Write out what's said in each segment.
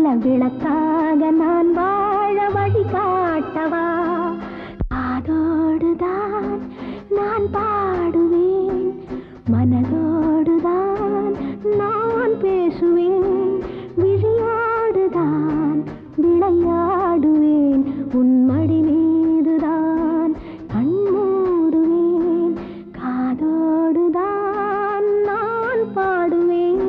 விளக்காக நான் வாழ வழி காட்டவா காதோடுதான் நான் பாடுவேன் மனதோடுதான் நான் பேசுவேன் விழியோடுதான் விளையாடுவேன் உன் மடி மீதுதான் கண் மூடுவேன் காதோடுதான் நான் பாடுவேன்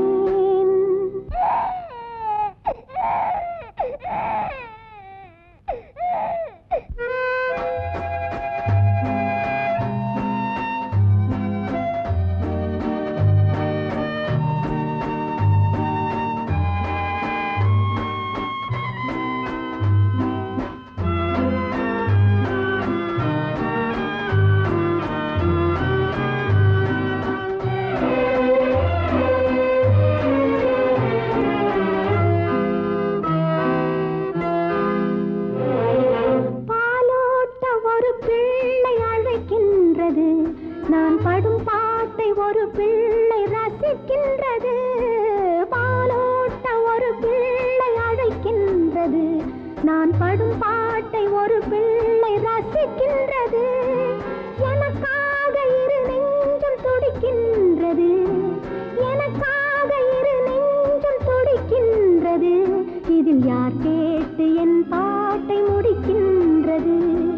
பாலோட்ட ஒரு பிள்ளை அழைக்கின்றது நான் படும் பாட்டை ஒரு பிள்ளை ரசிக்கின்றது பாலோட்ட ஒரு பிள்ளை அழைக்கின்றது நான் படும் பாட்டை ஒரு பிள்ளை ரசிக்கின்றது எனக்காக இரு நெஞ்சம் துடிக்கின்றது எனக்காக இரு நெஞ்சம் துடிக்கின்றது இதில் யார் கேட்டு என் பாட்டை முடிக்கின்றது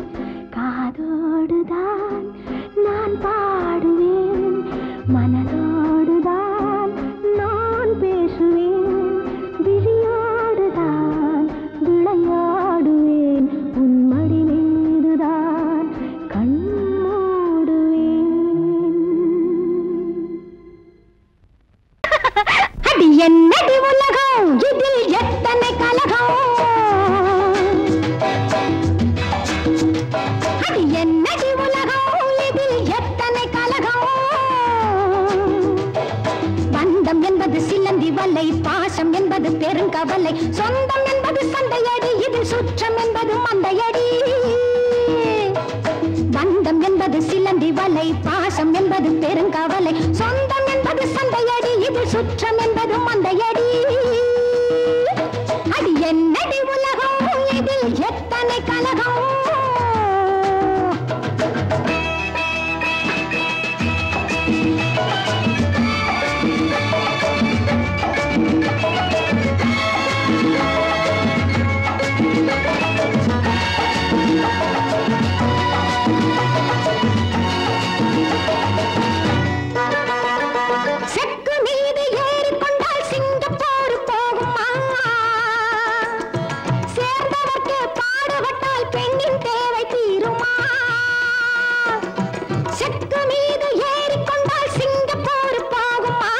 காதோடுதான் நான் பாடுவேன் மனதோடுதான் நான் பேசுவேன் விழியோடுதான் விளையாடுவேன் உன் மடி மீதுதான் கண் மூடுவேன் அடி என்னடி உலகம் இதில் எத்தனை கலகம் அடி என்னடி உலகம் இதில் எத்தனை கலகம் பந்தம் என்பது சிலந்தி வலை பாசம் என்பது பெருங்கவலை சொந்தம் என்பது சண்டையடி இதில் சுற்றம் என்பது மந்தையடி பந்தம் என்பது சிலந்தி வலை பாசம் என்பது பெருங்கவலை சொந்தம் என்பது சண்டையடி இது சுற்றம் என்பது மந்தையடி அடி என்னடி உலகம் இதில் எத்தனை கலகம் செக்கு மீது ஏறிக்கொண்டால் சிங்கப்பூர் போகுமா சேர்ந்தவர்க்கு பாடுபட்டால் பெண்ணின் தேவை தீருமா செக்கு மீது ஏறிக்கொண்டால் சிங்கப்பூர் போகுமா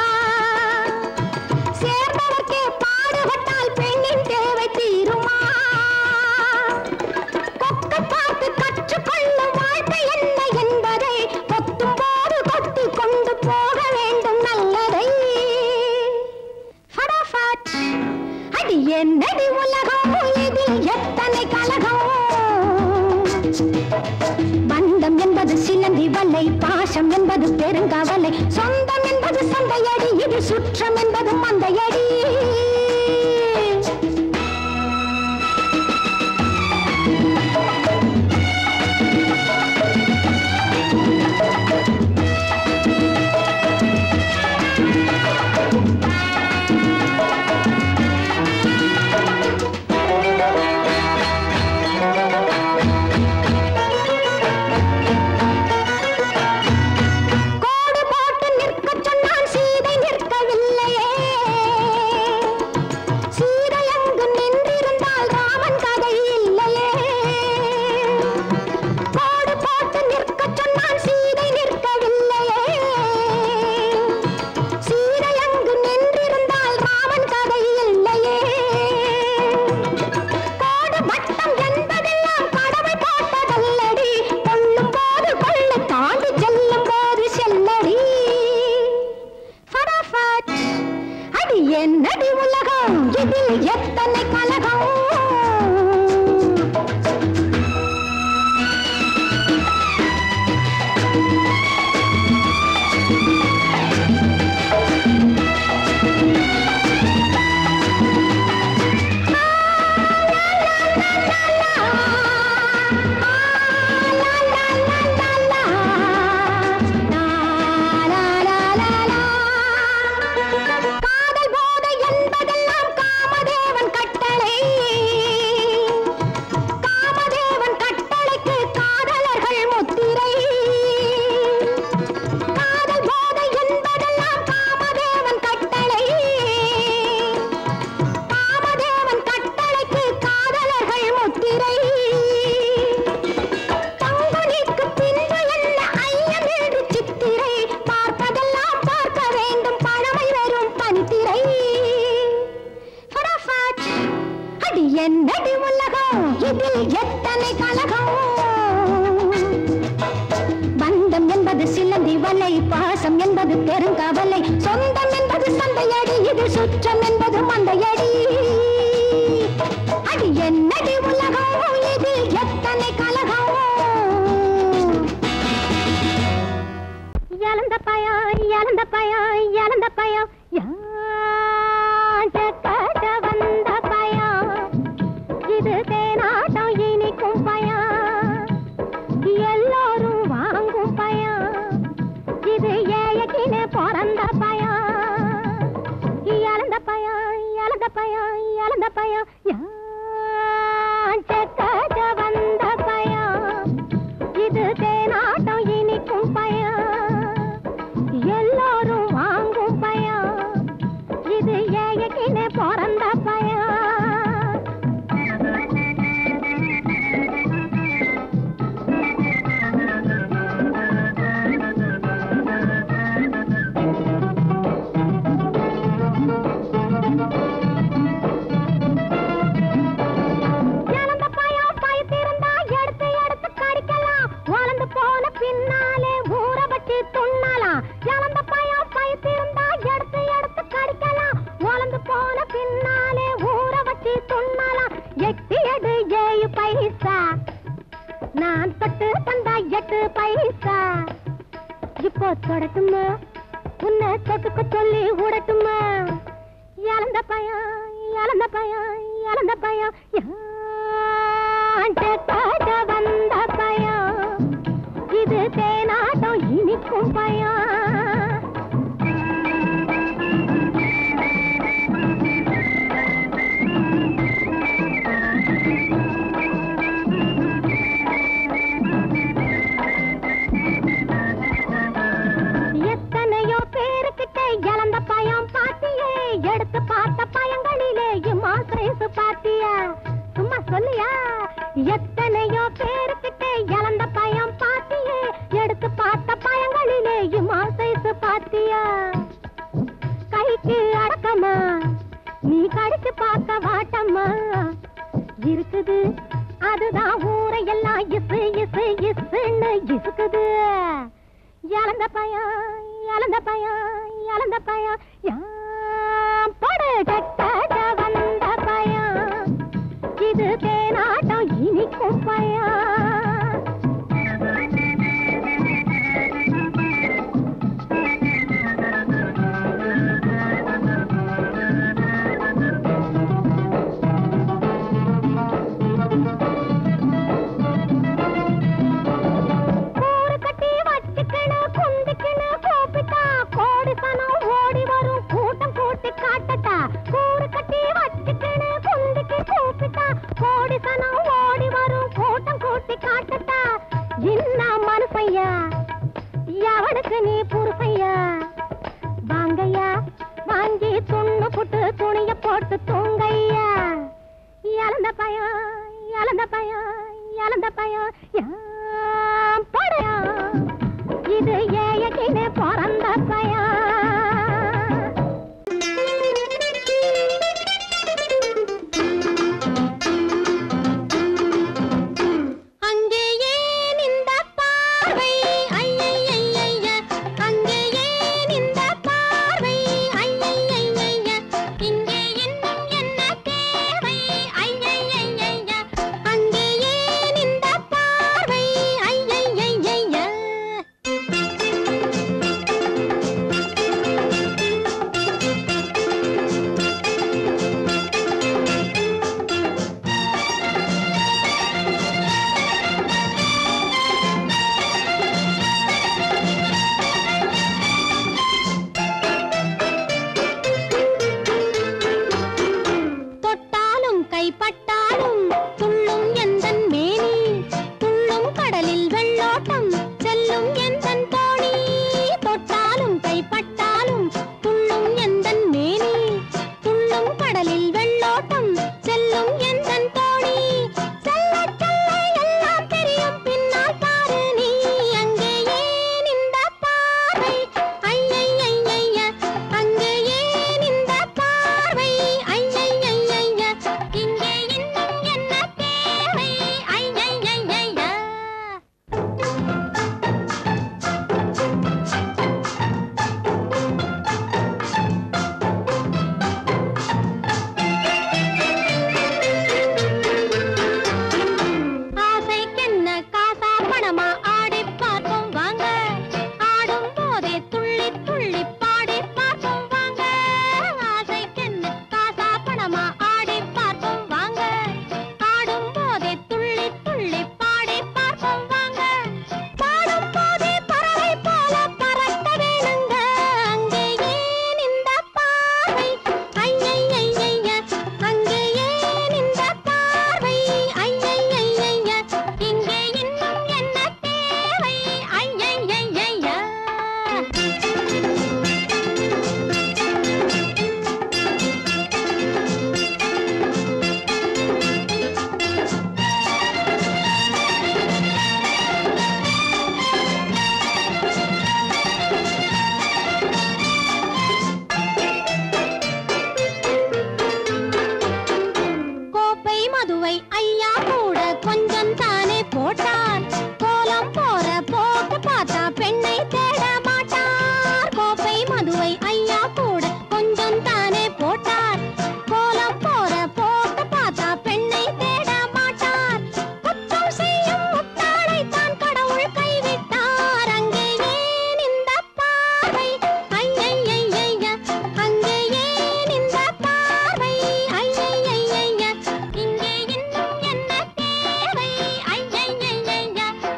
சேர்ந்தவர்க்கு பாடுபட்டால் பெண்ணின் தேவை தீருமா கொக்க பார்த்து கற்றுக்கொள்ளும் வாழ்க்கை என்ன என்பதை கொத்தும் போது கொத்தி கொண்டு போக வேண்டும் நல்லதை ஃபடாஃபட் அடி என்னடி உலகம் இதில் எத்தனை கலகம் பந்தம் என்பது சிலந்தி வலை பாசம் என்பது பெருங்கவலை சொந்தம் என்பது சந்தையடி இது சுற்றம் என்பது மந்தையடி கோடு போட்டு நிற்கச் சொன்னால் சீதை நிற்கவில்லையே சீதை அங்கு நின்றிருந்தால் ராமன் கதை இல்லையே கோடு போட்டு நிற்கச் சொன்னால் சீதை நிற்கவில்லையே சீதை அங்கு நின்றிருந்தால் ராமன் கதை இல்லையே கோடு வட்டம் என்பதெல்லாம் கடவுள் போட்டதல்லடி கொள்ளும் போது கொள்ளை தாண்டி செல்லும் போது செல்லடி ஃபடாஃபட் அடி என்னடி உலகம் இதில் எத்தனை கலகம் என்னடி உலகம் இதில் எத்தனை கலகம் பந்தம் என்பது சிலந்தி வலை பாசம் என்பது பெருங்கவலை சொந்தம் என்பது சந்தையடி இது சுற்றம் என்பது மந்தையடி அடி என்னடி உலகம் இதில் எத்தனை கலகம் இழந்த பயம் இழந்த பயம் இழந்த பயம் யாண்ட காட்ட வந்த பயம் இது தேனாட்டம் இனிக்கும் பயம் எல்லோரும் வாங்கும் பயம் இது ஏயக்கின பிறந்த பயம் இழந்த பயம் இழந்த பயம் இழந்த பயம் யாண்ட காட்ட வந்த பயம் இது தேனாட்டம் இனிக்கும் பயம் எல்லாரும் வாங்கும் பயம் இது ஏயக்கின பிறந்த பயம் இழந்த பயம் பயத்திருந்தா எடுத்து எடுத்து கடிக்கலாம் வளர்ந்து போன பின்னாலே ஊற வச்சு துண்ணலாம் இழந்த பயம் பயத்திருந்தா எடுத்து எடுத்து கடிக்கலாம் வளர்ந்து போன பின்னாலே ஊற வச்சு துண்ணலாம் எட்டு எடு ஏழு பைசா நான் தொட்டு தந்தா எட்டு பைசா இப்போ தொடட்டுமா உன்னை தொட்டுக்க சொல்லி விடட்டுமா இழந்த பயம் இழந்த பயம் இழந்த பயம் யாண்ட காட்ட வந்த பயம் இது தேனாட்டம் இனிக்கும் பயம் எத்தனையோ பேருக்கிட்ட இழந்த பயம் பாத்தியே எடுத்து பார்த்த பயங்களிலே இம்மா சைஸ் பாத்தியா சும்மா சொல்லியா எத்தனையோ பேருக்கிட்ட இழந்த பயம் பாத்தியே எடுத்து பார்த்த பயங்களிலே இம்மா சைஸ் பாத்தியா கைக்கு அடக்கமா நீ கடிச்சு பார்க்க வாட்டம்மா இருக்குது அதுதான் ஊரையெல்லாம் இசு இசு இசுன்னு இசுக்குது இழந்த பயம் இழந்த பயம் இழந்த பயம் யாம் படு கட்ட வந்த பயம் இது தேனாட்டம் இனிக்கும் பயம் கூறு கட்டி வச்சுக்கணும் குந்திக்கணும் கூப்பிட்டா கோடி சனம் ஓடி வரும் கூட்டம் கூட்டி காட்டட்டா கூறு கட்டி வச்சுக்கணும் குந்திக்கு கூப்பிட்டா கோடி சனம் ஓடி வரும் கூட்டம் கூட்டி காட்டட்டா என்ன மனுஷையா எவனுக்கு நீ புருஷையா வாங்கய்யா வாங்கி துண்ணு புட்டு துணிய போட்டு தூங்கையா இழந்த பயம் இழந்த பயம் இழந்த பயம் யாம் படையம் இது ஏயக்கின பிறந்த பயம் அங்கே ஏன் இந்த பார்வை ஐயையைய அங்கே ஏன் இந்த பார்வை ஐயையைய இங்கே இன்னும் என்ன தேவை ஐயையைய அங்கே ஏன் இந்த பார்வை ஐயையைய தொட்டாலும் கைப்பட்டாலும் துள்ளும் எந்தன் மேனி துள்ளும் கடலில் வெள்ளோட்டம் செல்லும் எந்தன் தோணி தொட்டாலும் கைப்பட்டாலும் துள்ளும் எந்தன் மேனி துள்ளும் கடலில் வெள்ளோட்டம் செல்லும் எந்தன் தோணி செல்ல செல்ல எல்லாம் தெரியும் பின்னால் பாரு நீ அங்கே ஏன் இந்த பார்வை ஐயையைய அங்கே ஏன் இந்த பார்வை ஐயையைய இங்கே போட்டார் கோலம் போற போக்கு பார்த்தா பெண்ணை தேட மாட்டார் கோப்பை மதுவை ஐயா கூட கொஞ்சம் தானே போட்டார் கோலம் போற போக்கு பார்த்தா பெண்ணை தேட மாட்டார் குற்றம் செய்யும் முட்டாளை தான் கடவுள் கைவிட்டார் அங்கே ஏன் இந்த பார்வை ஐயையைய அங்கே ஏன் இந்த பார்வை ஐயையைய இங்கே இன்னும் என்ன தேவை ஐயையைய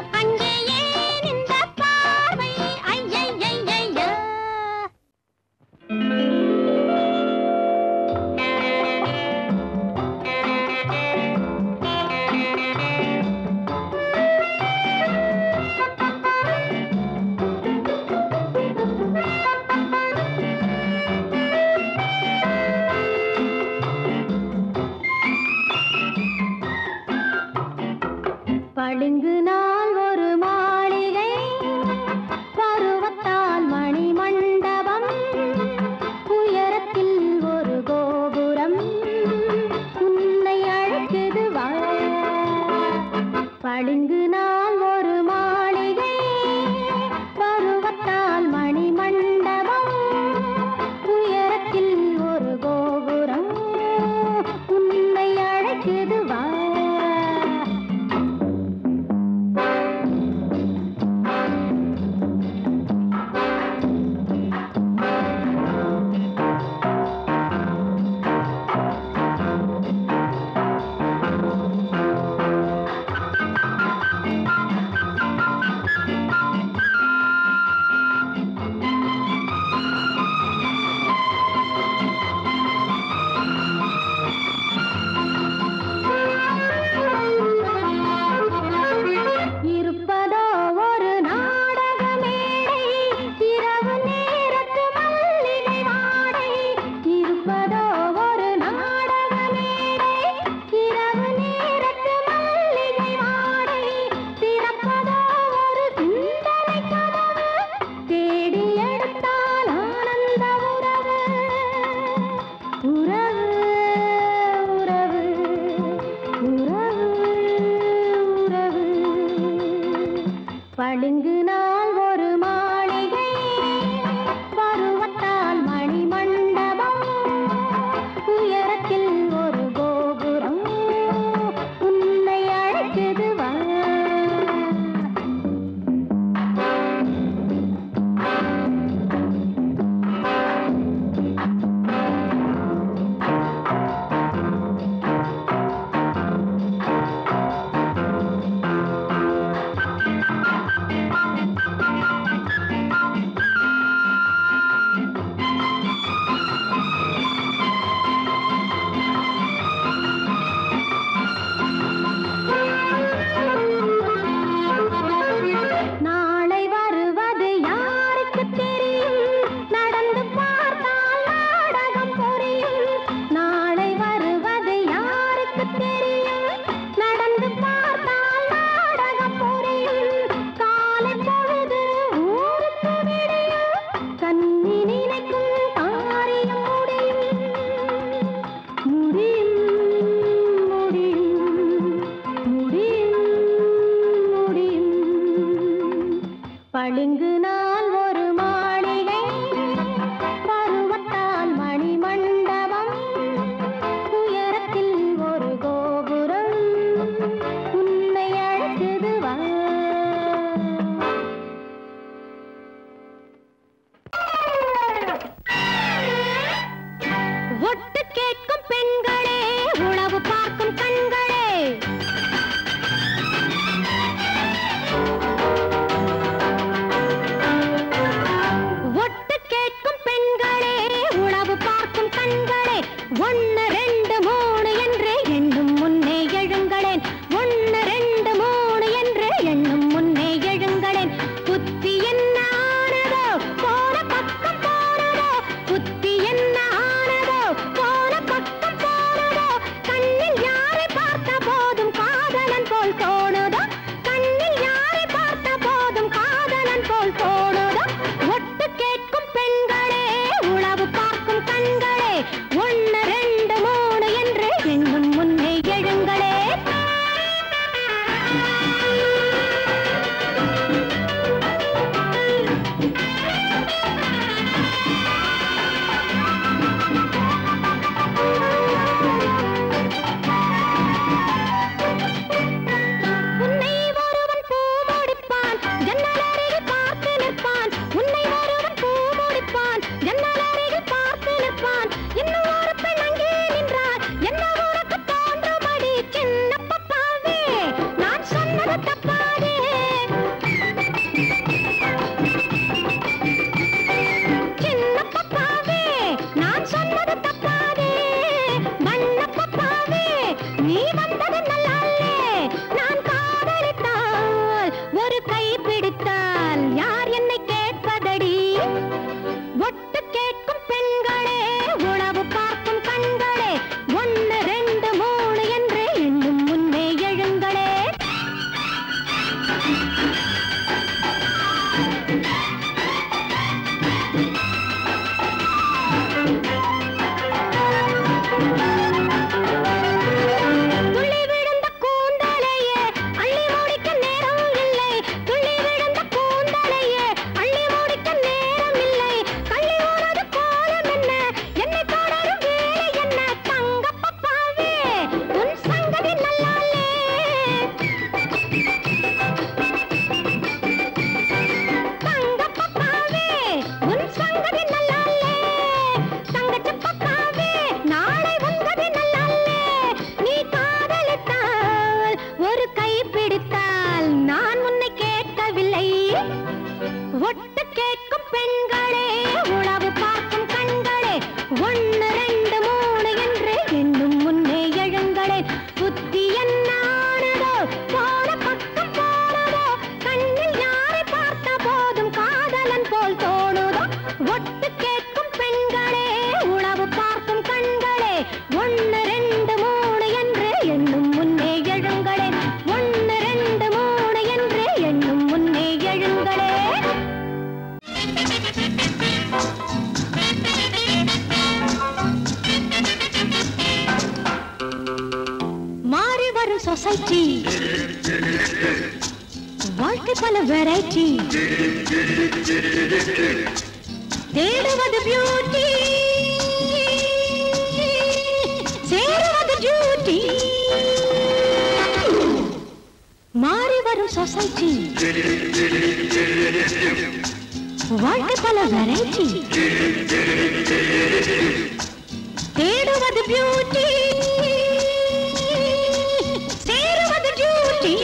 நீ வந்தது நல்லாலே நான் காதலித்தால் ஒரு கை பிடித்தால் யார் என்னை கேட்பதடி ஒட்டு கேட்கும் பெண்களே உளவு பார்க்கும் கண்களே ஒன்னு ரெண்டு மூணு என்று எண்ணும் முன்னே எழுங்களே துள்ளி விழுந்த கூந்தலையே அள்ளி முடிக்க நேரம் இல்லை துள்ளி விழுந்த கூந்தலையே அள்ளி முடிக்க நேரம் இல்லை கள்ளி ஊறது கோலம் என்ன என்னை தொடரும் வேலை என்ன தங்க பப்பாவே உன் சங்கதி நல்லாலே தங்க பப்பாவே உன் சங்கதி நல்லாலே தங்கச்சி பப்பாவே நாளை உங்கதி நல்லாலே நீ காதலித்தால் ஒரு கை பிடித்தால் நான் உன்னை கேட்கவில்லை ஒட்டு கேட்கும் பெண்களே உளவு பார்க்கும் கண்களே ஒன்னு ரெண்டு மூணு என்று எண்ணும் முன்னே எழுங்களே புத்தி என்ன ஆனதோ போன பக்கம் போனதோ கண்ணில் யாரை பார்த்த போதும் காதலன் போல் தோணுதோ ஒட்டு கேட்கும் பெண்களே உளவு பார்க்கும் கண்களே ஒன்னு ரெண்டு மூணு என்று எண்ணும் முன்னே எழுங்களே ஒன்னு ரெண்டு மூணு என்று எண்ணும் முன்னே எழுங்களே மாறி வரும் சொசைட்டி வாழ்க்கை பல வெரைட்டி தேடுவது பியூட்டி சேருவது டியூட்டி மாறி வரும் சொசைட்டி வாழ்க்கை பல வெரைட்டி தேடுவது பியூட்டி சேருவது டியூட்டி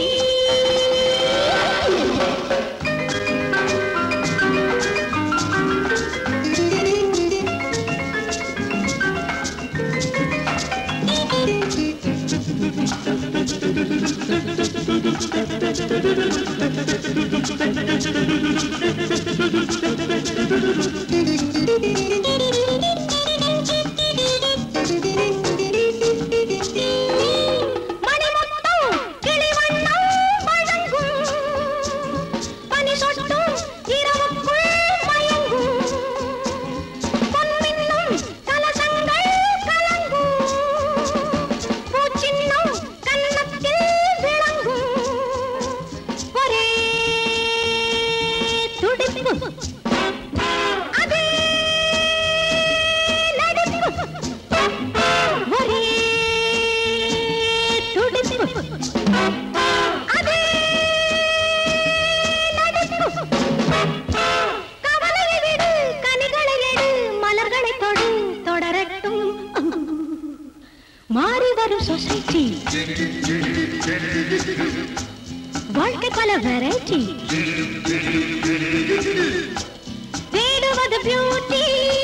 மணிமுத்தம் கிளிவண்ணம் வழங்கும் பனி சொட்டும் இரவுக்குள் மயங்கும் பொன்மின்னும் கலசங்கள் கலங்கும் பூச்சின்னும் கன்னத்தில் விளங்கும் ஒரே துடிப்பு அதே நடிப்பு ஒரே துடிப்பு அதே நடிப்பு கவலையை விடு கனிகளை எடு மலர்களை தொடு தொடரட்டும் மாறி வரும் சொசைட்டி வாழ்க்கை பல வெரைட்டி தேடுவது பியூட்டி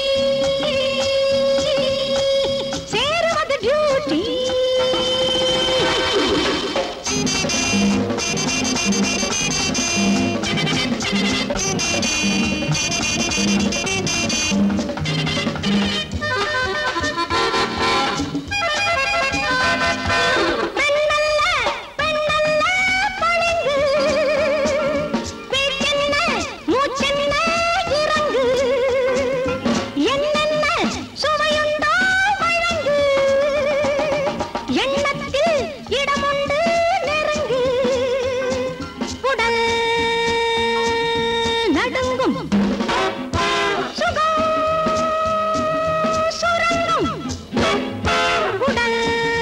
சேருவது டியூட்டி பெண்ணல்ல பெண்ணல்ல பளிங்கு பேச்சென்ன மூச்சென்ன இறங்கு என்னென்ன சுவையுண்டோ வழங்கு எண்ணத்தில் இடமுண்டு நெருங்கு உடல் நடுங்கும் சுகம் சுரங்கும் உடல்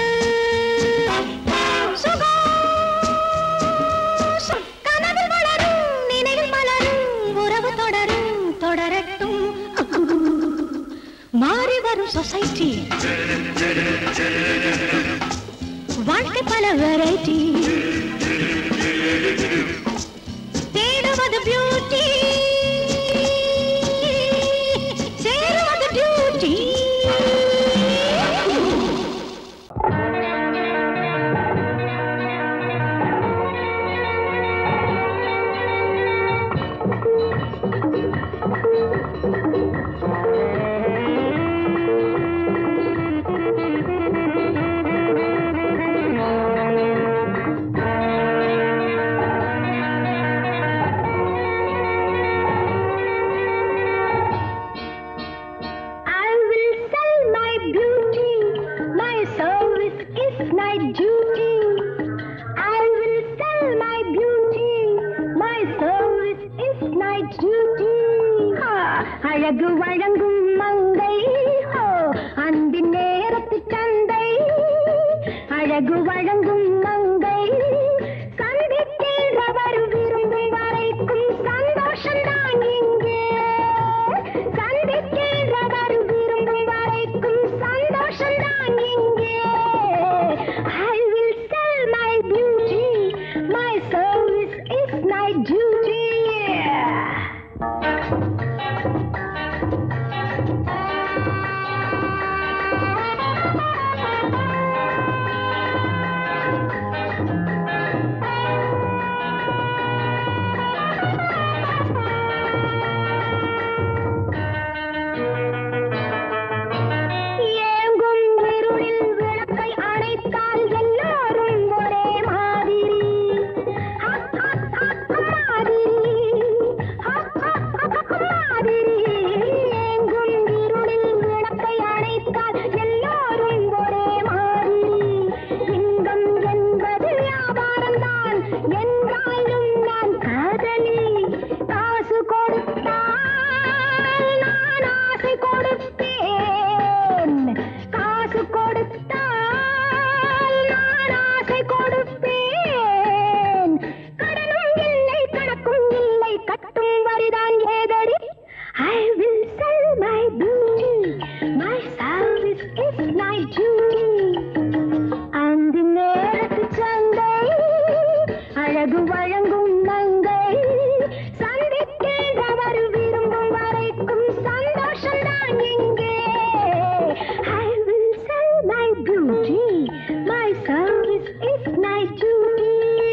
சுகம் சு- கனவில் வளரும் நினைவில் மலரும் உறவு தொடரும் தொடரட்டும் மாறி வரும் சொசைட்டி வாழ்க்கை பல வெரைட்டி தேடுவது பியூட்டி சேருவது டியூட்டி அழகு வழங்கும் மங்கை ஹோ அன்பின் நேரத்து சந்தை அழகு வழங்கும் மங்கை சந்திக்கின்றவர் விரும்பும் வரைக்கும் சந்தோஷம்தான் இங்கே சந்திக்கின்றவர் விரும்பும் வரைக்கும் சந்தோஷம்தான் இங்கே I will sell my beauty my service is my duty ஏங்கும் இருளில் விளக்கை அணைத்தால் எல்லாரும் ஒரே மாதிரி ஹா, ஹா, ஹா, மாதிரி ஹா, ஹா, ஹா, மாதிரி ஏங்கும் இருளில் விளக்கை அணைத்தால் எல்லாரும் ஒரே மாதிரி இன்பம் என்பது வியாபாரம்தான் என்றாலும் நான் காதலி காசு கொடுத்தால் நான் ஆசை கொடுப்பேன் காசு கொடுத்தால் நான் ஆசை கொடுப்பேன் கடனும் இல்லை கணக்கும் இல்லை கட்டும் வரிதான் ஏதடி I will sell my beauty my service is my duty அந்த நேரத்து சந்தை அழகு வழங்கும் நங்கை சந்திக்கின்றவர் விரும்பும் வரைக்கும் சந்தோஷம்தான் இங்கே I will sell my beauty my service is my duty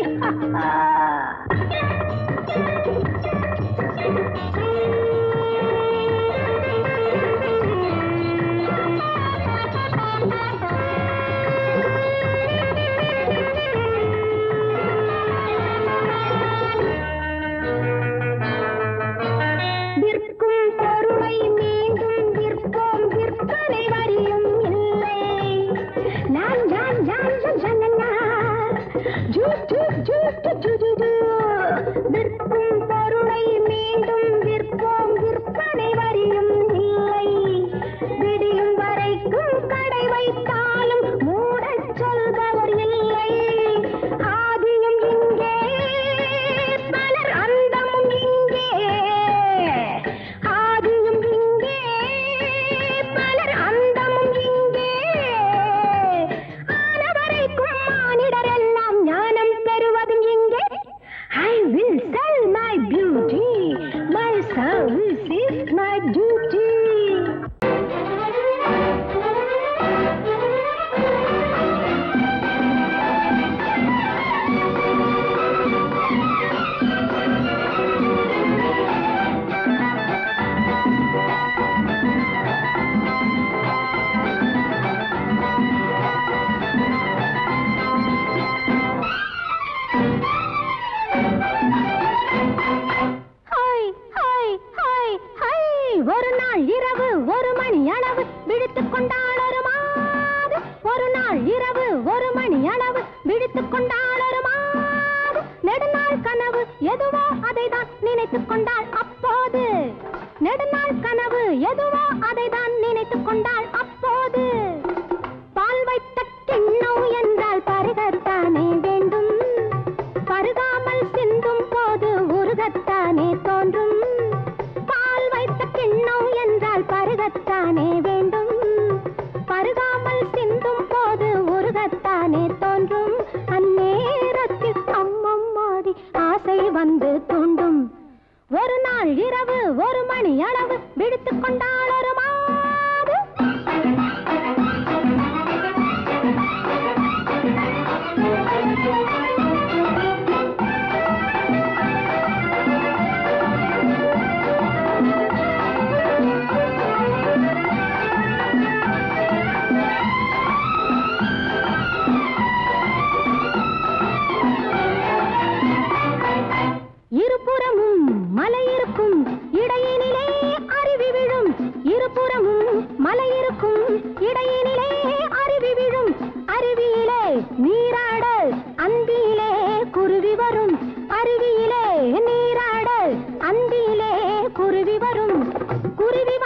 விற்கும் பொருளை மீண்டும் விற்போம் விற்பனை வரியும் இல்லை நான் ஜான் ஜான் ஜான் ஜனனா ஜூ ஜூ ஜூ ஜூ ஜூ ஜூ ஜூ விற்கும் பொருளை மீண்டும் விற்போம் விற்பனை வரியும் இல்லை விடியும் வரைக்கும் கடை வைத்தாலும் மூடச் சொல்பவர் இல்லை ஆதியும் இங்கே பலர் அந்தமும் இங்கே ஆதியும் இங்கே பலர் அந்தமும் இங்கே ஆனவரைக்கும் மானிடர் எல்லாம் ஞானம் பெறுவதும் இங்கே I will sell my beauty my service is my duty hi hi hi hi ஒரு நாள் இரவு ஒரு மணி அளவு விழித்துக் கொண்டாள் ஒரு மாது ஒரு நாள் இரவு ஒரு மணி அளவு விழித்துக் கொண்டாள் ஒரு மாது நெடுநாள் கனவு எதுவோ அதை தான் நினைத்துக் கொண்டாள் அப்போது நெடுநாள் கனவு எதுவோ அதை தான் நினைத்துக் கொண்டாள் அப்போது பால் வைத்த கிண்ணம் என்றால் பருகத்தானே வேண்டும் பருகாமல் சிந்தும் போது உருகத்தானே தோன்றும் பால் வைத்த கிண்ணம் என்றால் பருகத்தானே வேண்டும் பருகாமல் சிந்தும் போது உருகத்தானே தோன்றும் அந்நேரத்தில் அம்மம்மாடி ஆசை வந்து தூண்டும் ஒரு நாள் இரவு ஒரு மணி அளவு விடுத்துக் கொண்டாள் ஒரு மாது இருபுறமும் மலை இருக்கும் இடையினிலே அருவி விழும் இருபுறமும் மலை இருக்கும் இடையினிலே அருவி விழும் அருவியிலே நீராட அந்தியிலே குருவி வரும் அருவியிலே நீராட அந்தியிலே குருவி வரும் குருவி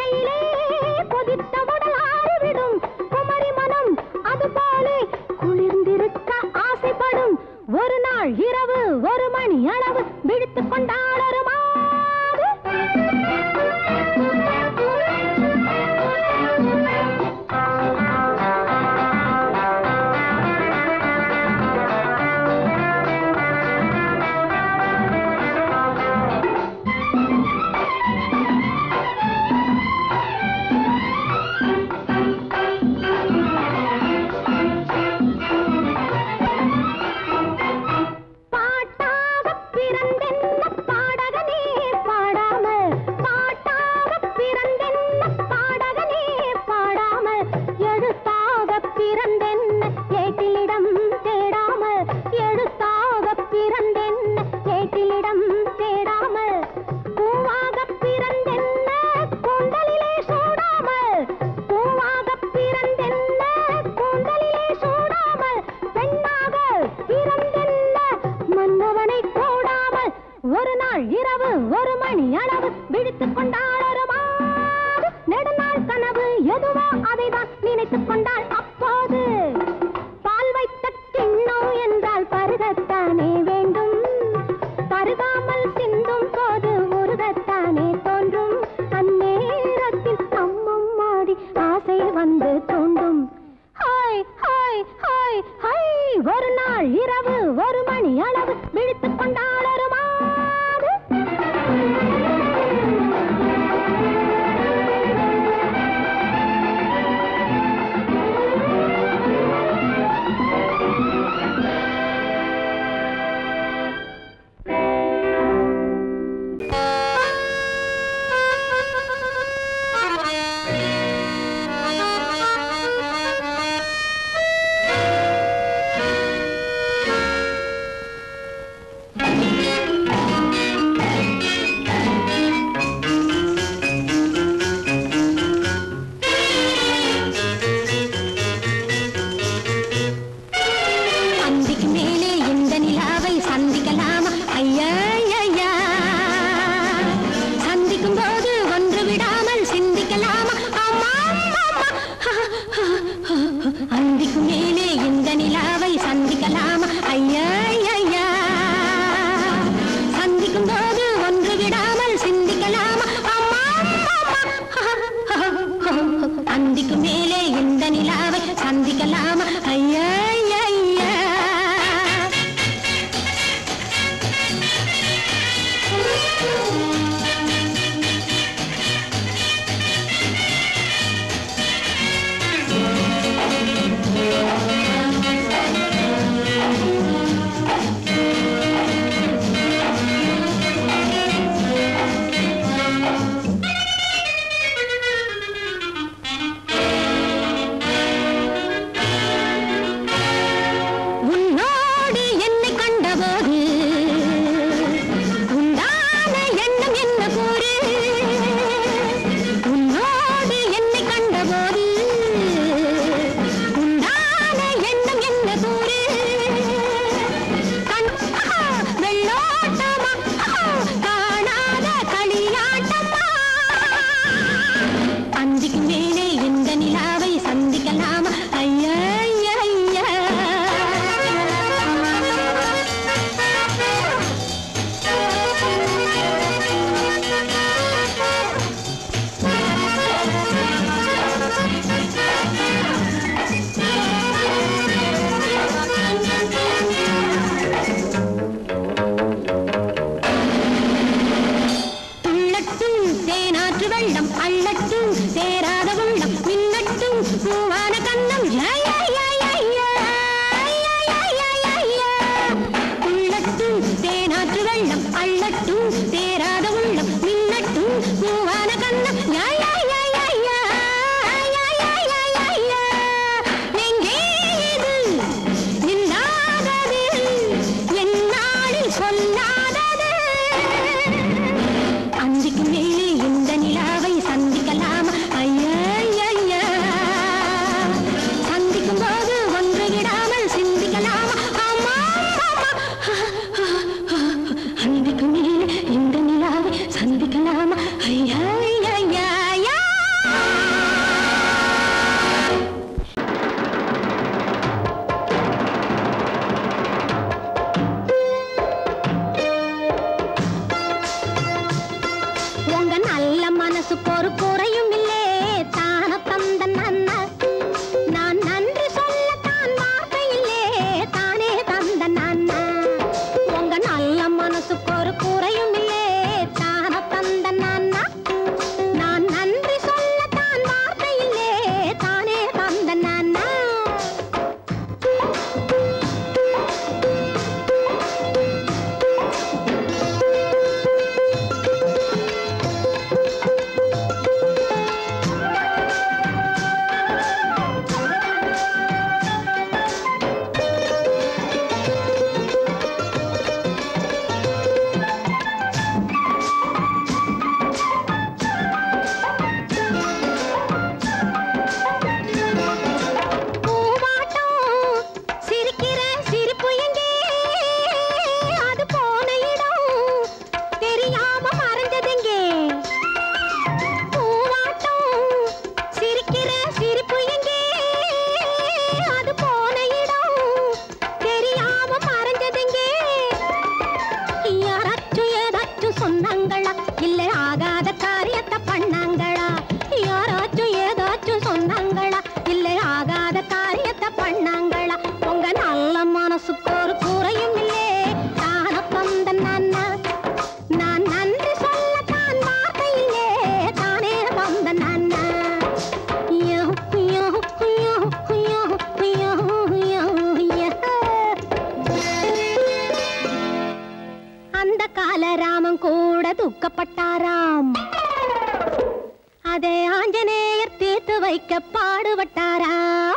மழையிலே கொதித்த உடல் ஆறிவிடும் குமரி மனம் அது போலே குளிர்ந்திருக்க ஆசைப்படும் ஒரு நாள் இரவு ஒரு மணி அளவு விழித்துக் கொண்டால் ஒரு மாது பாட்டாக பிறந்தென்ன பாடகனே பாடாமல் பாட்டாக பிறந்தென்ன பாடகனே பாடாமல் எழுத்தாக பிறந்தென்ன ஏட்டிலிடம் தேடாமல் எழுத்தாக பிறந்தென்ன ஏட்டிலிடம் தேடாமல் பூவாக பிறந்தென்ன கூந்தலிலே சூடாமல் பூவாக பிறந்தென்ன கூந்தலிலே சூடாமல் பெண்ணாக பிறந்தென்ன மன்னவனை கூடாமல் ஒரு நாள் இரவு ஒரு மணி அளவு விழித்துக் கொண்டாள் ஒரு மாது நெடுநாள் கனவு எதுவோ அதைதான் நினைத்துக் கொண்டாள் அப்போது பால் வைத்த கிண்ணம் என்றால் பருகத்தானே வேண்டும் பருகாமல் சிந்தும் போது உருகத்தானே தோன்றும் அந்நேரத்தில் அம்மம் மாடி ஆசை வந்து தோண்டும் ஹாய் ஹாய் ஹாய் ஹாய் ஒரு நாள் இரவு ஒரு மணி அளவு விழித்துக் கொண்டாள் ஒரு மாது அந்திக்கு மேலே இந்த நிலாவை சந்திக்கலாமா ஐயா ஐயா சந்திக்கும் போது ஒன்று விடாமல் சிந்திக்கலாமா ஆமா ஆமா அந்திக்கு மேலே இந்த நிலாவை சந்திக்கலாமா ஐயா ஐயா சந்திக்கும் போது ஒன்று விடாமல் சிந்திக்கலாமா ஆமா ஆமா அந்திக்கு மேலே இந்த நிலாவை சந்திக்கலாமா ஐயா ஐயா உன்னோடு என்னை கண்டபோது உண்டான எண்ணம் என்ன கூறு உன்னோடு என்னை கண்டபோது உண்டான எண்ணம் என்ன கூறு கண் ஆஹா, வெள்ளோட்டமா ஆஹா, காணாத களியாட்டமா அந்திக்கு மேலே இந்த நிலாவை சந்திக்கலாமா ஐயா ஐயா ஐயா துள்ளட்டும் தேனாற்று வெள்ளம் அள்ளட்டும் சேராத உள்ளம் மின்னட்டும் பூவான கண்ணம் யா, யா, யா, யா, யா. யா, யா, யா, யா, யா. துள்ளட்டும் தேனாற்று வெள்ளம் அள்ளட்டும் சேராத உள்ளம் மின்னட்டும் பூவான கண்ணம் யா, யா, யா, யா, யா. யா, யா, யா, யா, யா. எங்கே இது நில்லாதது என்னாலும் சொல்லாதது அந்திக்கு மேலே இந்த நிலாவை சந்திக்கலாமா ஐயா ஆஞ்சநேயர் தீர்த்து வைக்க பாடுபட்டாராம்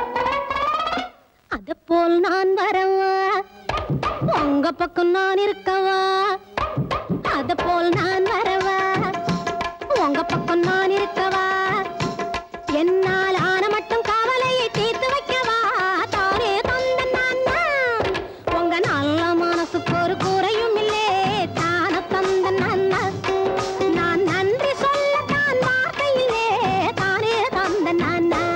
அது போல் நான் வரவா உங்க பக்கம் நான் இருக்கவா அது போல் நான் வரவா உங்க பக்கம் நான் இருக்கவா என்னால் ஆன மட்டும் கவலையை தீர்த்து வைக்கவா தானே தந்த நான் தான். உங்க நல்ல மனசுக்கு ஒரு குறையும் இல்லே தான தந்த நான் தான். நான் நன்றி சொல்ல தான் வார்த்தையிலே தானே தந்த நான் தான்.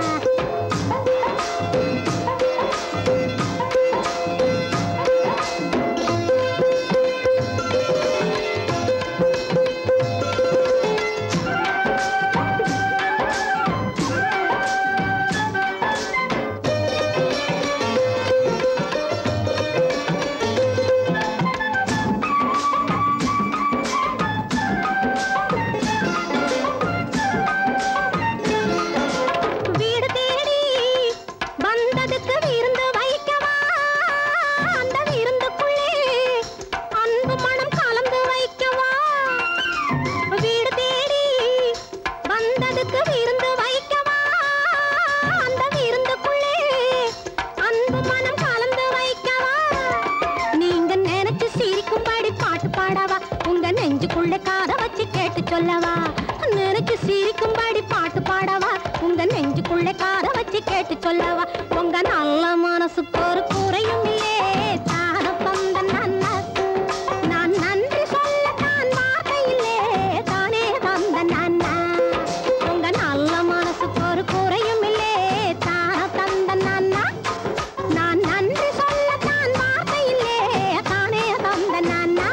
வீடு தேடி வந்ததுக்கு விருந்து வைக்கவா அந்த விருந்துக்குள்ளே அன்பு மனம் கலந்து வைக்கவா வீடு தேடி வந்ததுக்கு விருந்து வைக்கவா அந்த விருந்துக்குள்ளே அன்பு மனம் கலந்து வைக்கவா நீங்க நினைச்சு சிரிக்கும்படி பாட்டு பாடவா உங்க நெஞ்சுக்குள்ள காத வச்சு கேட்டு சொல்லவா நினைச்சு சிரிக்கும்படி பாட்டு பாடவா உங்க நெஞ்சுக்குள்ள காத வச்சு கேட்டு சொல்லவா உங்க நல்ல மனசுக்கு ஒரு குறையும் இல்லையே தான தந்த நன்னா நான் நன்றி சொல்ல தான் வார்த்தை இல்லே தானே தந்த நன்னா உங்க நல்ல மனசுக்கு ஒரு குறையும் இல்லே தான தந்த நன்னா நான் நன்றி சொல்ல தான் வார்த்தை இல்லே தானே தந்த நன்னா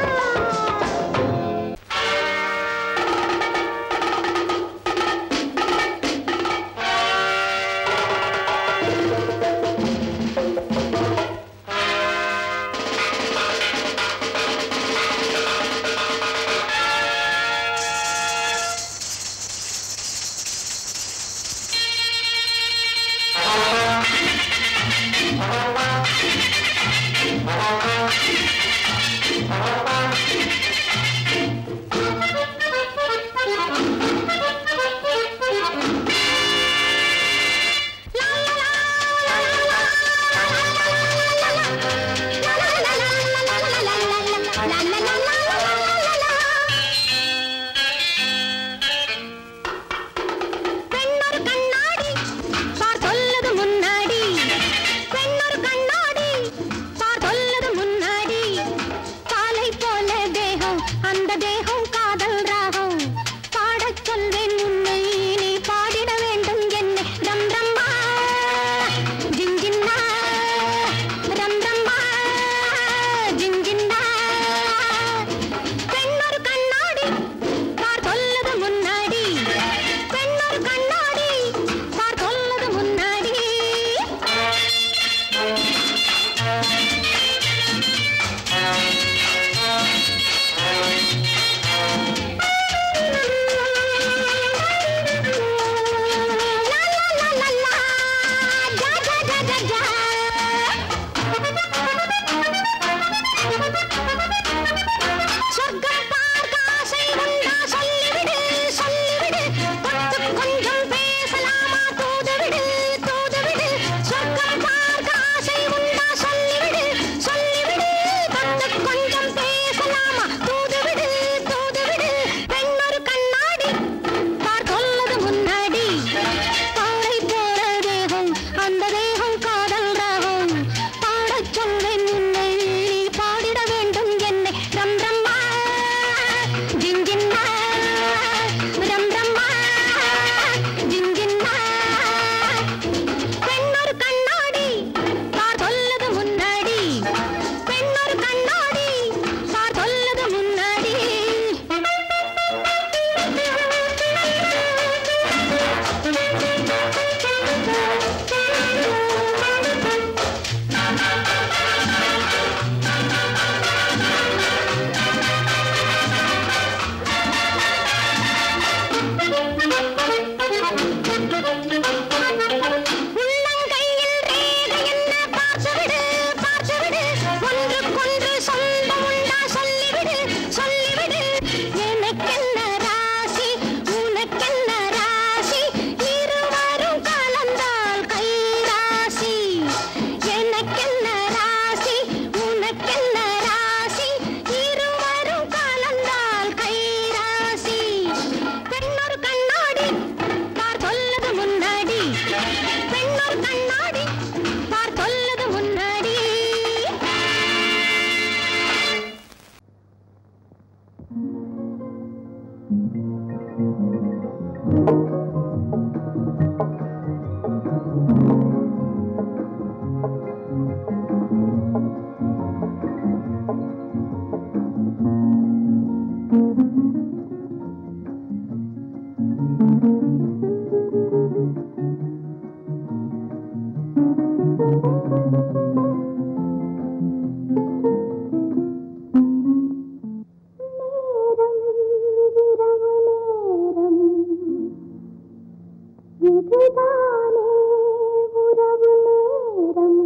இதுதானே உறவு நேரம்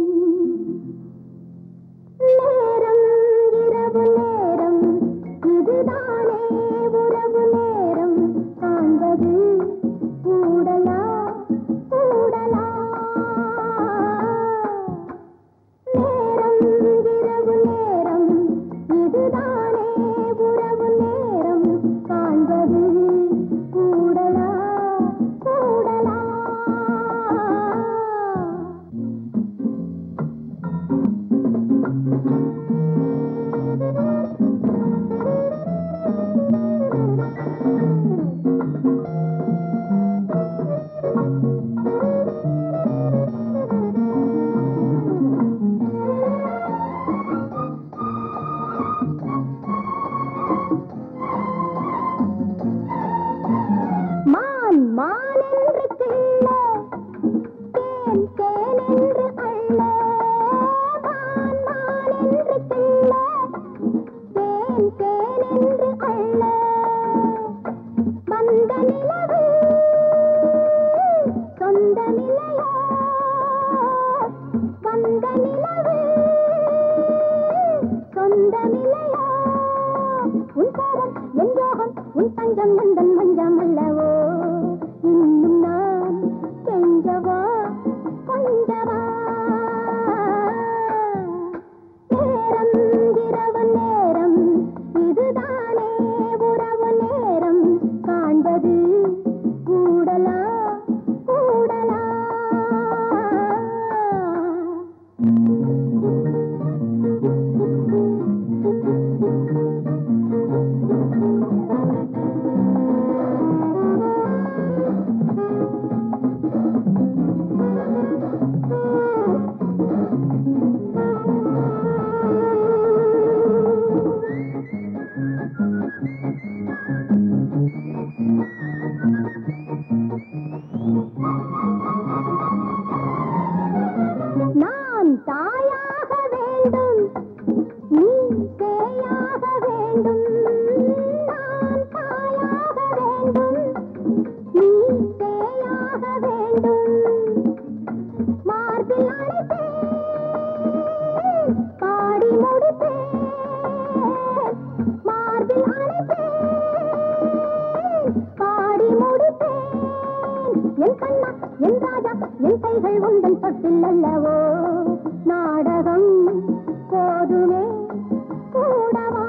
நேரம் இரவு நேரம் இதுதானே உறவு நேரம் காண்பது கூடலா கூடலா நேரம் இரவு நேரம் இதுதானே உறவு நேரம் காண்பது கூடலா கூடலா மான் மான் என்று கிள்ள தேன் தேன் என்று அள்ள மான் மான் என்று கிள்ள தேன் தேன் என்று அள்ள வந்த நிலவு சொந்தமில்லையோ வந்த நிலவு சொந்தமில்லையோ உன் கோபம் என் யோகம் உன் தஞ்சம் எந்தன் மஞ்சம் அல்லவோ இன்னும் நான் கெஞ்சவா கொஞ்சவா நேரம் இரவு நேரம் இதுதானே உறவு நேரம் காண்பது கூடலா கூடலா நான் தாயாக வேண்டும் நீ சேயாக வேண்டும் நான் தாயாக வேண்டும் நீ சேயாக வேண்டும் மார்பில் அடைப்பேன் பாடி முடிப்பேன் மார்பில் அடைப்பேன் பாடி முடிப்பேன் என் கண்ணா என் ராஜா என் கைகள் உந்தன் தொட்டில் அல்லவோ நாடகம் போதுமே கூடவா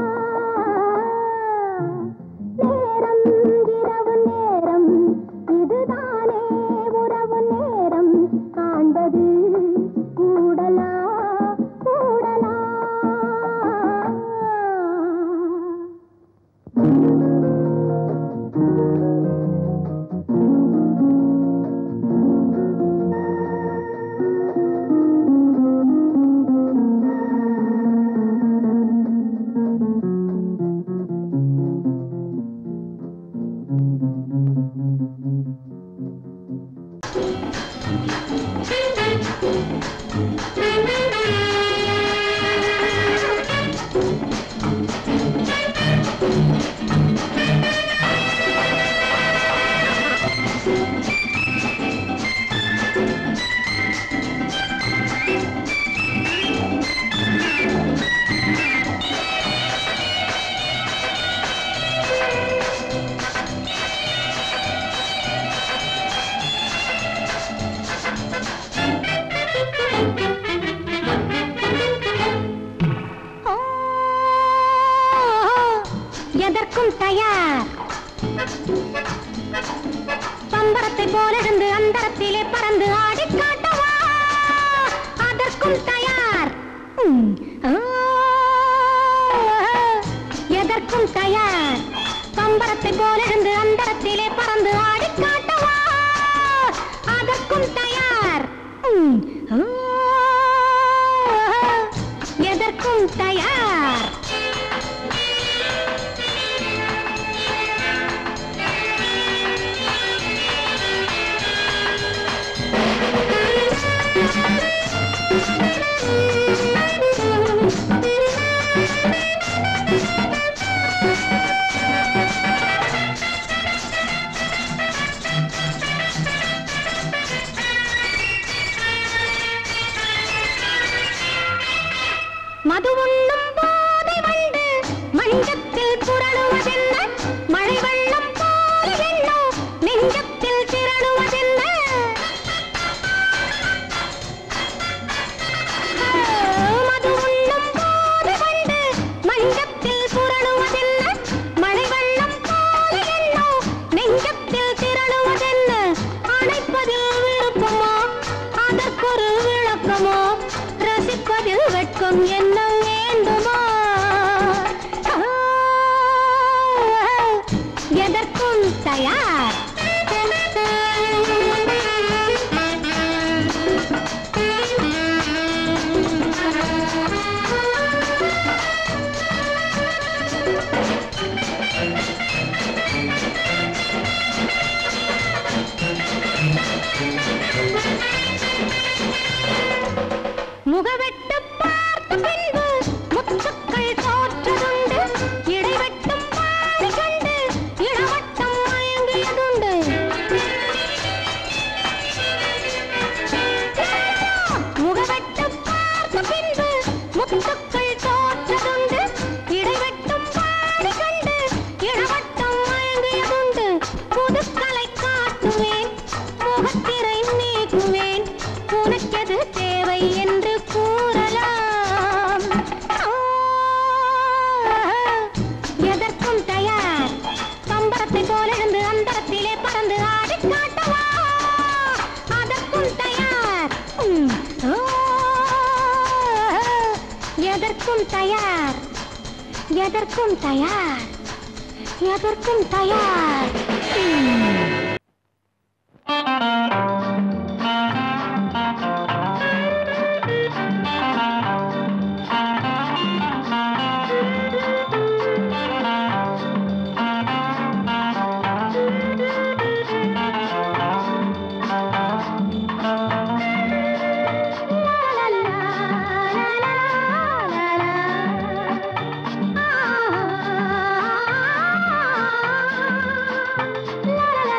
நேரம் இரவு நேரம் இதுதானே உறவு நேரம் காண்பது கூடலா கூடலா ஓ, எதற்கும் தயார் பம்பரத்தை போலிருந்து அந்தரத்திலே பறந்து ஆடி காட்டவா அதற்கும் தயார் ம், ஓ, எதற்கும் தயார் பம்பரத்தை போலிருந்து அந்தரத்திலே பறந்து ஆடி காட்டவா அதற்கும் தயார் ம், ஓ, எதற்கும் தயார் மது உண்ணும் போதை வண்டு மஞ்சத்தில் புரளுவதென்ன மழை வெள்ளம் போல எண்ணம் நெஞ்சத்தில் திரளுவதென்ன மது உண்ணும் போதை வண்டு மஞ்சத்தில் புரளுவதென்ன மழை வெள்ளம் போல எண்ணம் நெஞ்சத்தில் திரளுவதென்ன அணைப்பதில் விருப்பமோ அதற்கொரு விளக்கமோ ரசிப்பதில் வெட்கம் என்ன வேண்டுமா ஆ, எதற்கும் தயார் முகவெட்டு பார்த்த பின்பு முத்துக்கள் தோற்றதுண்டு இடைவெட்டும் பாடி கண்டு இளவட்டம் மயங்கியதுண்டு முகவெட்டு பார்த்த பின்பு முத்துக்கள் தோற்றதுண்டு இடைவெட்டும் பாடி கண்டு இளவட்டம் மயங்கியதுண்டு புதுக்கலை காட்டுவேன் முகத்திரை நீக்குவேன் உனக்கெது தேவை என்று கூறலாம் ஆ, எதற்கும் தயார் பம்பரத்தை போல இருந்து அந்தரத்திலே பறந்து ஆடி காட்டவா அதற்கும் தயார் ம், ஆ, எதற்கும் தயார் எதற்கும் தயார் எதற்கும் தயார் ம். la la la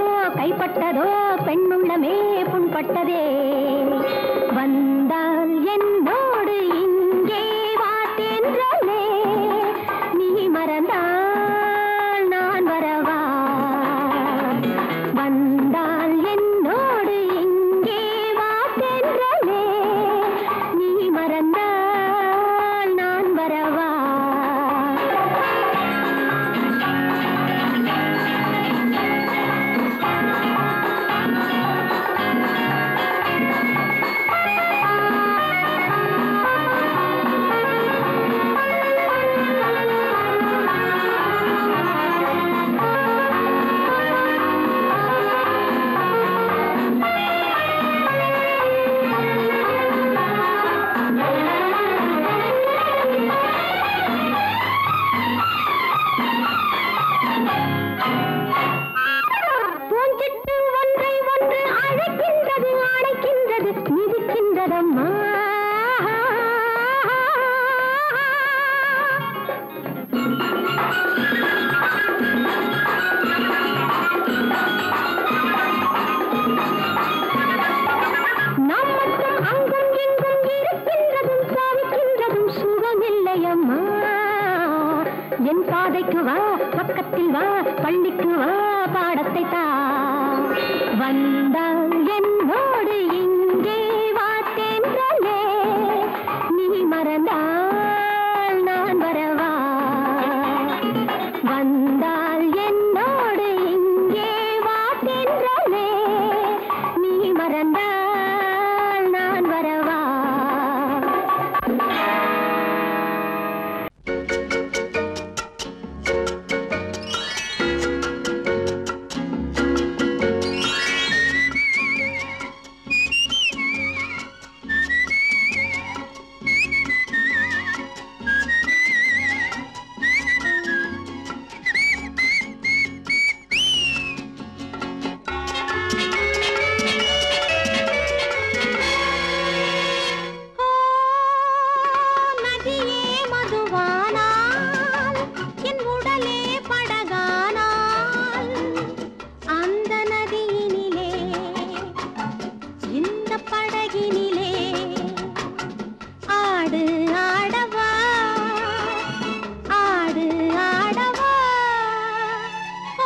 கைப்பட்டதோ பெண்ணுள்ளமே புண்பட்டதே வந்தால் என்னோடு இங்கே வாத்தென்றலே நீ மறந்தால் நான் வரவா வந்தால் என்னோடு இங்கே வாத்தென்றலே நீ மறந்தால் நான் வரவா பூஞ்சிட்டு ஒன்றை ஒன்று அழைக்கின்றது அழைக்கின்றது மிதிக்கின்றதம்மா நாம் மட்டும் அங்கும் இங்கும் இருக்கின்றதும் சாவிக்கின்றதும் சுகமில்லையம்மா என் பாதைக்கு வா பக்கத்தில் வா பள்ளிக்கு வா பாடத்தை தா வந்தால் என்னோடு இங்கே வாத்தேன்றலே நீ மறந்தால் நான் வரவா வந்தால் என்னோடு இங்கே வாத்தேன்றலே நீ மறந்தால் நான் வரவா நதியே மதுவானால் என் உடலே படகானால் அந்த நதியினிலே இந்த படகினிலே ஆடு ஆடவா ஆடு ஆடவா ஓ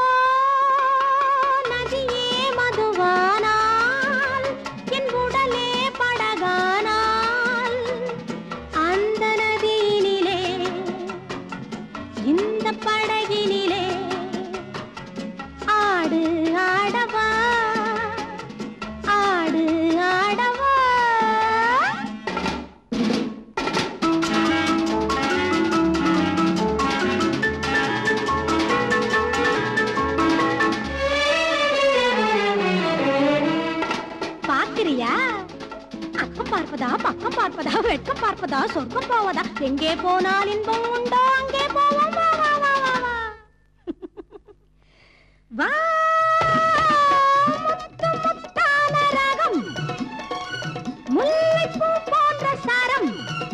நதியே மதுவானால் என் உடலே படகானால் அந்த நதியினிலே இந்த படகினிலே ஆடு ஆடவா ஆடு ஆடவா பாக்குறியா அக்கம் பார்ப்பதா பக்கம் பார்ப்பதா வெட்கம் பார்ப்பதா சொர்க்கம் போவதா எங்கே போனால் இன்பம் உண்டோ அங்கே போவோம் வா வா வா வா வா வா முத்து முத்தான ரகம் முல்லைப்பூ போன்ற சரம்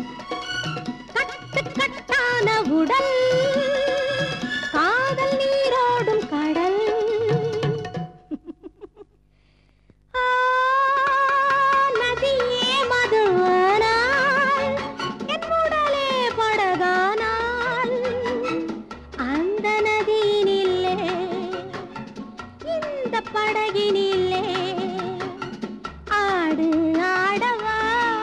கட்டு கட்டான உடல் காதல் நீரோடும் கடல் ஆ, நதியே மதுவானால் என் உடலே படகானால் அந்த நதியினில்லே இந்த படகினில்லே ஆடு ஆடவா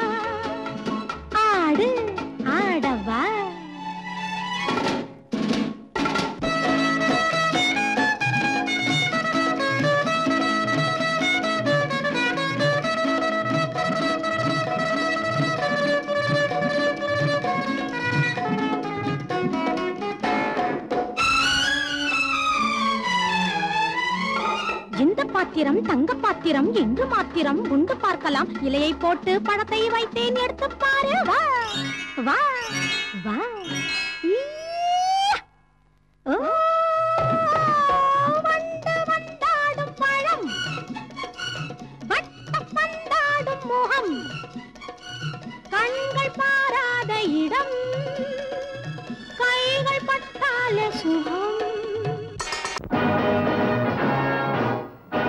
ஆடு ஆடவா இந்த பாத்திரம் தங்க பாத்திரம் என்று மாத்திரம் உண்டு பார்க்கலாம் இலையை போட்டு பழத்தை வைத்தேன் எடுத்து பாரு வா வா வா ஈயா! ஓ, வண்டு வண்டாடும் பழம் வட்ட பந்தாடும் முகம் கண்கள் பாராத இடம் கைகள் பட்டால சுகம்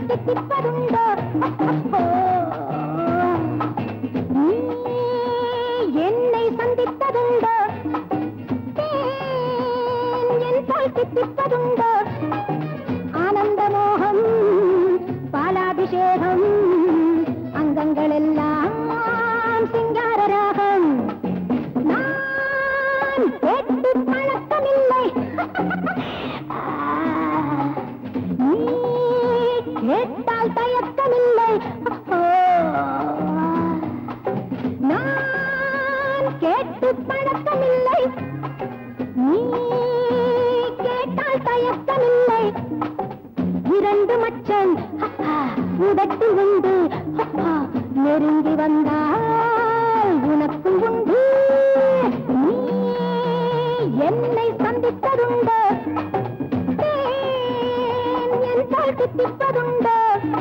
தித்திப்பதுண்டோ நீ என்னை சந்தித்ததுண்டோ தேன் என் பால் தித்திப்பதுண்டோ ஆனந்த மோகம் பாலாபிஷேகம் அங்கங்கள் எல்லாம் சிங்கார ராகம் நான் கேட்டு பழக்கமில்லை நீ கேட்டால் தயக்கமில்லை நான் கேட்டு பழக்கமில்லை நீ கேட்டால் தயக்கமில்லை இரண்டு மச்சம் உதட்டில் உண்டு அப்பா, நெருங்கி வந்தால் உனக்கும் உண்டு நீ என்னை சந்தித்ததுண்டு தேன் என் பால் தித்திப்பதுண்டு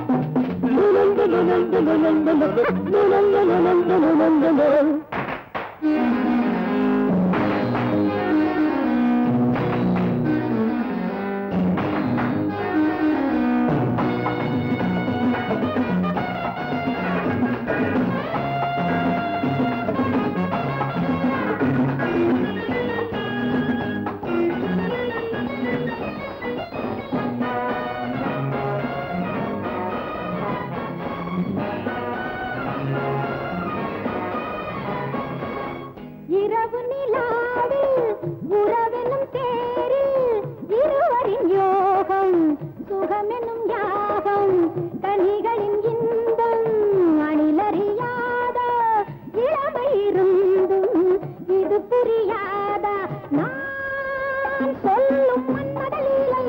இரவு நிலாவில் உறவெனும் தேரில் இருவரின் யோகம் சுகமெனும் யாகம் கனிகளின் இன்பம் அணிலறியாத இளமை இருந்தும் இது புரியாதா நான் சொல்லும் மன்மதலீலை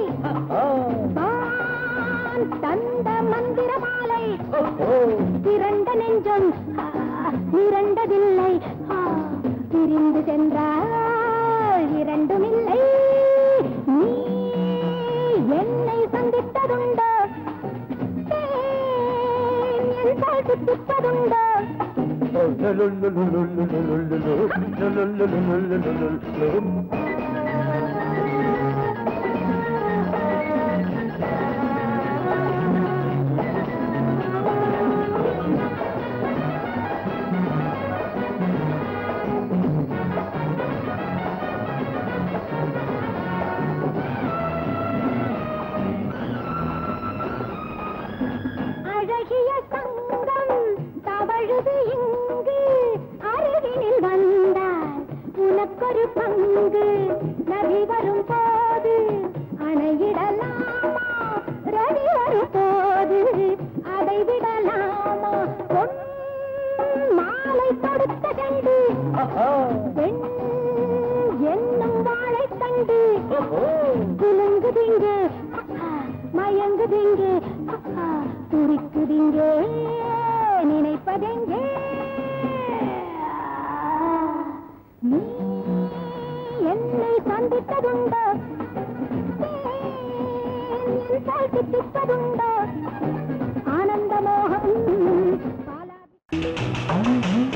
நான் தந்த மந்திர மாலை திரண்ட நெஞ்சம் ஆ, இரண்டதில்லை ஆ, பிரிந்து சென்றால் இரண்டுமில்லை நீ என்னை சந்தித்ததுண்டோ தேன் என் பால் தித்திப்பதுண்டோ அழகிய சங்கம் தவழுது இங்கு அருகினில் வந்தால் உனக்கொரு பங்கு நதி வரும் போது அணையிடலாமா ரவி வரும் போது அதை விடலாமா பொன் மாலை தொடுத்த கண்டு பெண் என்னும் வாழைத்தண்டு குலுங்குதிங்க மயங்குதிங்க துடிக்குதிங்க நினைப்பதெங்கே நீ என்னை சந்தித்ததுண்டோ தேன் என் பால் தித்திப்பதுண்டோ ஆனந்த மோகம் பாலாபி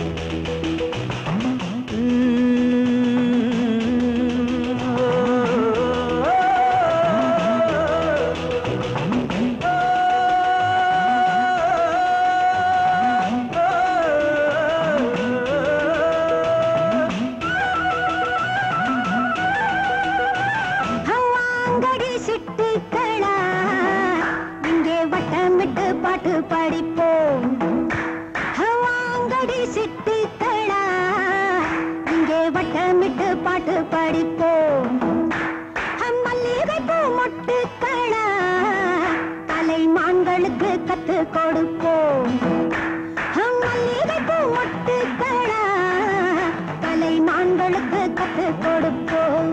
வாங்கடி சிட்டுக்களா இங்கே வட்டமிட்டு பாட்டு படிப்போம் வாங்கடி சிட்டுக்களா இங்கே வட்டமிட்டு பாட்டு படிப்போம் மல்லிகை பூ மொட்டுக்களா தலைமான்களுக்கு கத்து கொடுப்போம் மல்லிகை பூ மொட்டுக்களா தலைமான்களுக்கு கத்து கொடுப்போம்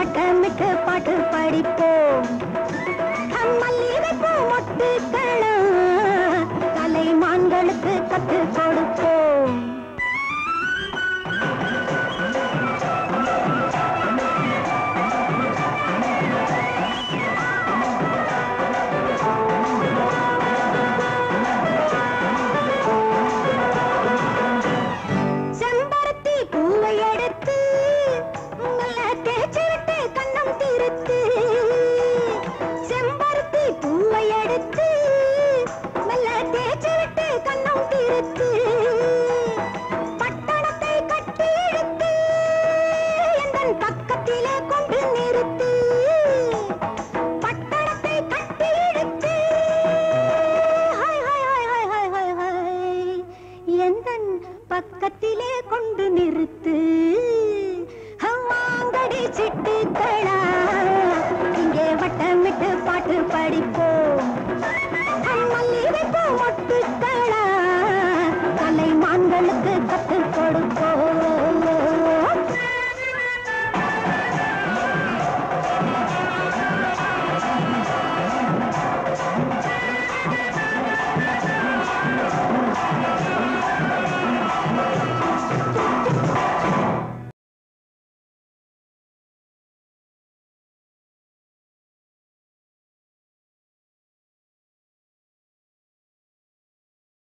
திட்டமிட்டு பாட்டு படிப்போம் மல்லிகைப்பூ மொட்டுக்களும் கலைமான்களுக்கு கத்து கொடுப்போம் செம்பருத்தி பூவை எடுத்து நல்ல தேய்ச்சி விட்டு கண்ணம் திருத்து செம்பருத்தி பூவை எடுத்து நல்ல தேய்ச்சி விட்டு கண்ணம் திருத்து பட்டணத்தை கட்டி இழுத்து எந்தன் பக்கத்திலே கொண்டு நிறுத்து பட்டணத்தை கட்டி இழுத்து hi hi hi hi hi hi hi எந்தன் பக்கத்திலே கொண்டு நிறுத்து வாங்கடி சிட்டுக்கள